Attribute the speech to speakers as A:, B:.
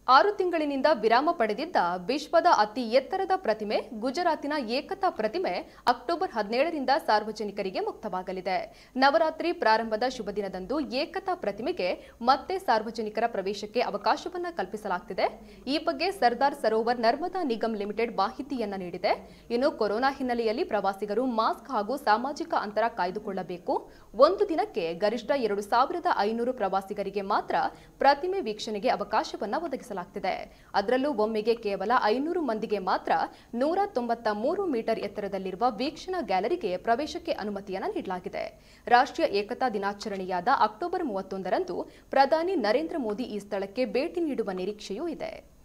A: ಆರು ತಿಂಗಳಿನಿಂದ ವಿರಾಮ ಪಡೆದಿದ್ದ ವಿಶ್ವದ ಅತಿ ಎತ್ತರದ ಪ್ರತಿಮೆ ಗುಜರಾತಿನ ಏಕತಾ ಪ್ರತಿಮೆ ಅಕ್ಟೋಬರ್ ಹದಿನೇಳರಿಂದ ಸಾರ್ವಜನಿಕರಿಗೆ ಮುಕ್ತವಾಗಲಿದೆ ನವರಾತ್ರಿ ಪ್ರಾರಂಭದ ಶುಭ ದಿನದಂದು ಏಕತಾ ಪ್ರತಿಮೆಗೆ ಮತ್ತೆ ಸಾರ್ವಜನಿಕರ ಪ್ರವೇಶಕ್ಕೆ ಅವಕಾಶವನ್ನ ಕಲ್ಪಿಸಲಾಗುತ್ತಿದೆ ಈ ಬಗ್ಗೆ ಸರ್ದಾರ್ ಸರೋವರ್ ನರ್ಮದಾ ನಿಗಮ್ ಲಿಮಿಟೆಡ್ ಮಾಹಿತಿಯನ್ನ ನೀಡಿದೆ ಇನ್ನು ಕೊರೋನಾ ಹಿನ್ನೆಲೆಯಲ್ಲಿ ಪ್ರವಾಸಿಗರು ಮಾಸ್ಕ್ ಹಾಗೂ ಸಾಮಾಜಿಕ ಅಂತರ ಕಾಯ್ದುಕೊಳ್ಳಬೇಕು ಒಂದು ದಿನಕ್ಕೆ ಗರಿಷ್ಠ ಎರಡು ಸಾವಿರದ ಐನೂರು ಪ್ರವಾಸಿಗರಿಗೆ ಮಾತ್ರ ಪ್ರತಿಮೆ ವೀಕ್ಷಣೆಗೆ ಅವಕಾಶವನ್ನ ಒದಗಿಸಲಾಗುತ್ತಿದೆ ಅದರಲ್ಲೂ ಒಮ್ಮೆಗೆ ಕೇವಲ ಐನೂರು ಮಂದಿಗೆ ಮಾತ್ರ ನೂರ ತೊಂಬತ್ತ ಮೂರು ಮೀಟರ್ ಎತ್ತರದಲ್ಲಿರುವ ವೀಕ್ಷಣಾ ಗ್ಯಾಲರಿಗೆ ಪ್ರವೇಶಕ್ಕೆ ಅನುಮತಿಯನ್ನ ನೀಡಲಾಗಿದೆ ರಾಷ್ಟ್ರೀಯ ಏಕತಾ ದಿನಾಚರಣೆಯಾದ ಅಕ್ಟೋಬರ್ ಮೂವತ್ತೊಂದರಂದು ಪ್ರಧಾನಿ ನರೇಂದ್ರ ಮೋದಿ ಈ ಸ್ಥಳಕ್ಕೆ ಭೇಟಿ ನೀಡುವ ನಿರೀಕ್ಷೆಯೂ ಇದೆ